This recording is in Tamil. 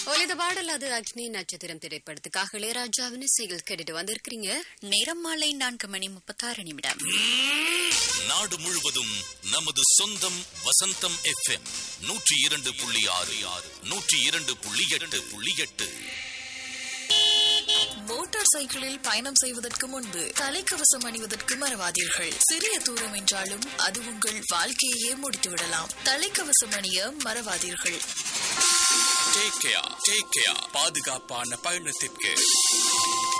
ஒலித பாடல் அது அக்னி நட்சத்திரம் திரைப்படத்துக்காக இளையராஜாவின் இசையில் கேட்டுட்டு வந்திருக்கிறீங்க நேரம் மாலை நான்கு மணி முப்பத்தாறு நிமிடம் நாடு முழுவதும் நமது சொந்தம் வசந்தம் எஃப்எம் நூற்றி இரண்டு புள்ளி ஆறு ஆறு நூற்றி இரண்டு புள்ளி எட்டு புள்ளி எட்டு மோட்டார் சைக்கிளில் பயணம் செய்வதற்கு முன்பு தலைக்கவசம் அணிவதற்கு மறவாதீர்கள் சிறிய தூரம் என்றாலும் அது உங்கள் வாழ்க்கையே முடித்துவிடலாம் தலைக்கவசம் அணிய மறவாதீர்கள் டேக் கேர் டேக் கேர் பாதுகாப்பான பயணத்திற்கு